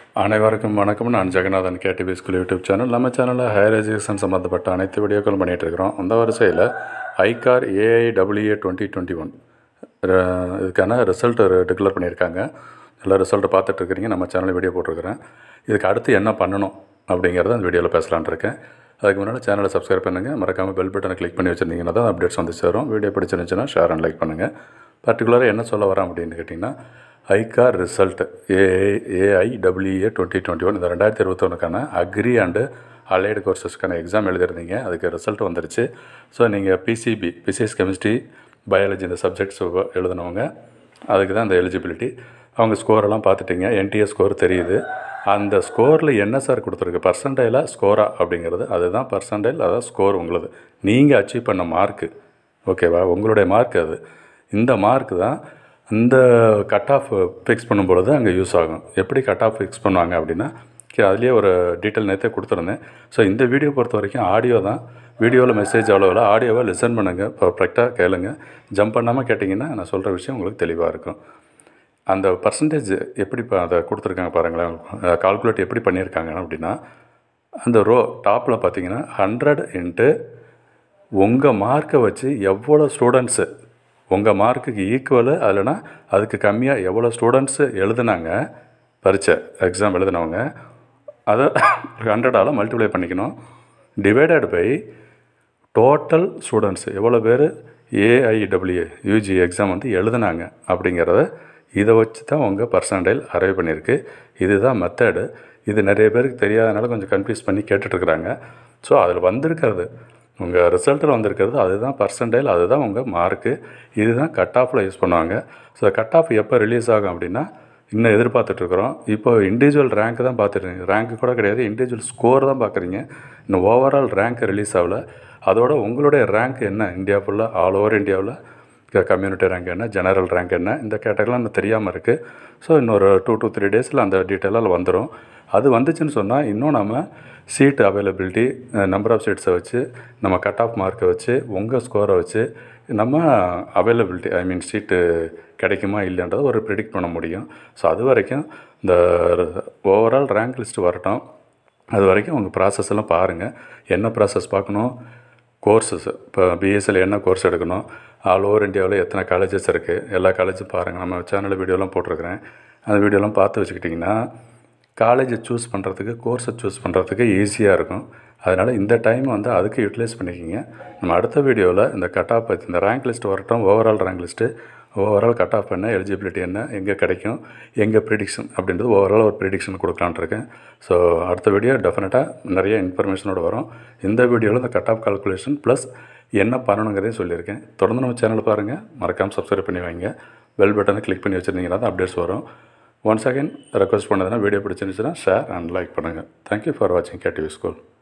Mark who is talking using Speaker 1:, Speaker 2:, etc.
Speaker 1: அனைவருக்கும் வணக்கம் நான் Jaganathan KTV school YouTube channel நம்ம சேனலில் ஹையர் எஜுகேஷன் சம்மந்தப்பட்ட அனைத்து வீடியோக்களும் பண்ணிகிட்டு இருக்கிறோம் அந்த வரிசையில் ICAR AIWA twenty twenty one இதுக்கான ரிசல்ட் டிக்ளேர் பண்ணியிருக்காங்க எல்லா ரிசல்ட்டை பார்த்துட்டு இருக்கிறீங்க நம்ம சேனலில் வீடியோ போட்டிருக்கிறேன் இதுக்கு அடுத்து என்ன பண்ணணும் அப்படிங்கிறத அந்த வீடியோவில் பேசலான்னு இருக்கேன் அதுக்கு முன்னால் சேனலை சப்ஸ்கிரைப் பண்ணுங்கள் மறக்காமல் பெல் பட்டனை கிளிக் பண்ணி வச்சுருந்தீங்கன்னா தான் அப்டேட்ஸ் வந்து சேரும் வீடியோ பிடிச்சிருந்துச்சுன்னா ஷேர் அண்ட் லைக் பண்ணுங்கள் பர்டிகுலராக என்ன சொல்ல வரேன் அப்படின்னு கேட்டிங்கன்னா ICAR result AI AIWA twenty twenty one இந்த ரெண்டாயிரத்தி இருபத்தொன்னுக்கான அக்ரி அண்டு அலைடு கோர்சஸ்க்கான எக்ஸாம் எழுதிருந்தீங்க அதுக்கு ரிசல்ட் வந்துருச்சு ஸோ நீங்கள் பிசிபி பிசிஎஸ் கெமிஸ்ட்ரி பயாலஜி இந்த சப்ஜெக்ட்ஸ் எழுதினவங்க அதுக்கு தான் அந்த எலிஜிபிலிட்டி அவங்க ஸ்கோரெல்லாம் பார்த்துட்டிங்க என்டிஎஸ் ஸ்கோர் தெரியுது அந்த ஸ்கோரில் என்ன சார் கொடுத்துருக்கு பர்சன்டைலாக ஸ்கோரா அப்படிங்கிறது அதுதான் பர்சன்டைல் அதான் ஸ்கோர் உங்களுது நீங்கள் அச்சீவ் பண்ண மார்க்கு ஓகேவா உங்களுடைய மார்க் அது இந்த மார்க் தான் இந்த கட் ஆஃப் ஃபிக்ஸ் பண்ணும்பொழுது அங்கே யூஸ் ஆகும் எப்படி கட் ஆஃப் ஃபிக்ஸ் பண்ணுவாங்க அப்படின்னா கே- அதுலேயே ஒரு டீட்டெயில் நேற்றே கொடுத்துருந்தேன் ஸோ இந்த வீடியோ பொறுத்த வரைக்கும் ஆடியோ தான் வீடியோவில் மெசேஜ் அவ்வளோவில் ஆடியோவை லிசன் பண்ணுங்கள் பர்ஃபெக்டாக கேளுங்க ஜம்ப் பண்ணாமல் கேட்டிங்கன்னா நான் சொல்கிற விஷயம் உங்களுக்கு தெளிவாக இருக்கும் அந்த பர்சன்டேஜ் எப்படி இப்போ அதை கொடுத்துருக்காங்க பாருங்களேன் கால்குலேட் எப்படி பண்ணியிருக்காங்க அப்படின்னா அந்த ரோ டாப்பில் பார்த்தீங்கன்னா ஹண்ட்ரட் இன்ட்டு உங்கள் மார்க்கை வச்சு எவ்வளோ ஸ்டூடெண்ட்ஸு உங்கள் மார்க்குக்கு ஈக்குவலு இல்லைனா அதுக்கு கம்மியாக எவ்வளோ ஸ்டூடெண்ட்ஸு எழுதுனாங்க பரீட்சை எக்ஸாம் எழுதுனவங்க அதை ஹண்ட்ரடால் மல்டிப்ளை பண்ணிக்கணும் டிவைடட் பை டோட்டல் ஸ்டூடெண்ட்ஸ் எவ்வளோ பேர் ஏஐடபிள்யூ யூஜி எக்ஸாம் வந்து எழுதுனாங்க அப்படிங்கிறத இதை வச்சு தான் உங்கள் பர்சன்டைல் அரைவ் பண்ணியிருக்கு இதுதான் மெத்தடு இது நிறைய பேருக்கு தெரியாதனால கொஞ்சம் கன்ஃபியூஸ் பண்ணி கேட்டுட்ருக்குறாங்க ஸோ அதில் வந்திருக்கிறது உங்கள் ரிசல்ட்டில் வந்திருக்கிறது அதுதான் பர்சன்டைல் அதுதான் உங்கள் மார்க்கு இதுதான் கட் ஆஃபில் யூஸ் பண்ணுவாங்க ஸோ கட் ஆஃப் எப்போ ரிலீஸ் ஆகும் அப்படின்னா இன்னும் எதிர்பார்த்துட்ருக்குறோம் இப்போ இண்டிவிஜுவல் ரேங்க் தான் பார்த்துட்டு ரேங்க் கூட கிடையாது இண்டிவிஜுவல் ஸ்கோர் தான் பார்க்குறீங்க இன்னும் ஓவரால் ரேங்க் ரிலீஸ் ஆகல அதோட உங்களுடைய ரேங்க் என்ன இந்தியா ஃபுல்லாக ஆல் ஓவர் இந்தியாவில் கம்யூனிட்டி ரேங்க் என்ன ஜெனரல் ரேங்க் என்ன இந்த கேட்டகரிலாம் இன்னும் தெரியாமல் இருக்குது ஸோ இன்னொரு டூ to த்ரீ டேஸில் அந்த டீட்டெயிலாக வந்துடும் அது வந்துச்சுன்னு சொன்னால் இன்னும் நம்ம சீட் அவைலபிலிட்டி நம்பர் ஆஃப் சீட்ஸை வச்சு நம்ம கட் ஆஃப் மார்க்கை வச்சு உங்கள் ஸ்கோரை வச்சு நம்ம அவைலபிலிட்டி ஐ மீன் சீட்டு கிடைக்குமா இல்லைன்றதை ஒரு ப்ரிடிக்ட் பண்ண முடியும் ஸோ அது வரைக்கும் இந்த ஓவரால் ரேங்க் லிஸ்ட் வரட்டும் அது வரைக்கும் உங்கள் ப்ராசஸ் எல்லாம் பாருங்கள் என்ன ப்ராசஸ் பார்க்கணும் கோர்சஸ் இப்போ பிஎஸ்சியில் என்ன கோர்ஸ் எடுக்கணும் ஆல் ஓவர் இந்தியாவில் எத்தனை காலேஜஸ் இருக்குது எல்லா காலேஜும் பாருங்கள் நம்ம சேனலில் வீடியோலாம் போட்டிருக்கிறேன் அந்த வீடியோலாம் பார்த்து வச்சுக்கிட்டிங்கன்னா காலேஜை சூஸ் பண்ணுறதுக்கு கோர்ஸை சூஸ் பண்ணுறதுக்கு ஈஸியாக இருக்கும் அதனால் இந்த டைம் வந்து அதுக்கு யூட்டிலைஸ் பண்ணிக்கிங்க நம்ம அடுத்த வீடியோவில் இந்த கட் ஆஃப் பற்றி இந்த ரேங்க் லிஸ்ட் வரட்டும் overall rank list overall cut off என்ன எலிஜிபிலிட்டி என்ன எங்கே கிடைக்கும் எங்கே ப்ரிடிக்ஷன் அப்படின்றது ஓவரால் ஒரு ப்ரிடிக்ஷன் கொடுக்கலான்ட்டு இருக்கேன் ஸோ அடுத்த வீடியோ டெஃபினட்டாக நிறைய இன்ஃபர்மேஷனோட வரும் இந்த வீடியோவில் இந்த கட் ஆஃப் கால்குலேஷன் ப்ளஸ் என்ன பண்ணணுங்கிறதையும் சொல்லியிருக்கேன் தொடர்ந்து நம்ம சேனல் பாருங்கள் மறக்காமல் சப்ஸ்கிரைப் பண்ணி வைங்க பெல் பட்டனை கிளிக் பண்ணி வச்சுருந்தீங்கன்னா தான் அப்டேட்ஸ் வரும் ஒன்ஸ் அகைன் ரெக்வஸ்ட் பண்ணதுன்னா வீடியோ பிடிச்சிருந்துச்சுன்னா ஷேர் அண்ட் லைக் பண்ணுங்கள் தேங்க்யூ ஃபார் வாட்சிங் கேடிவி ஸ்கூல்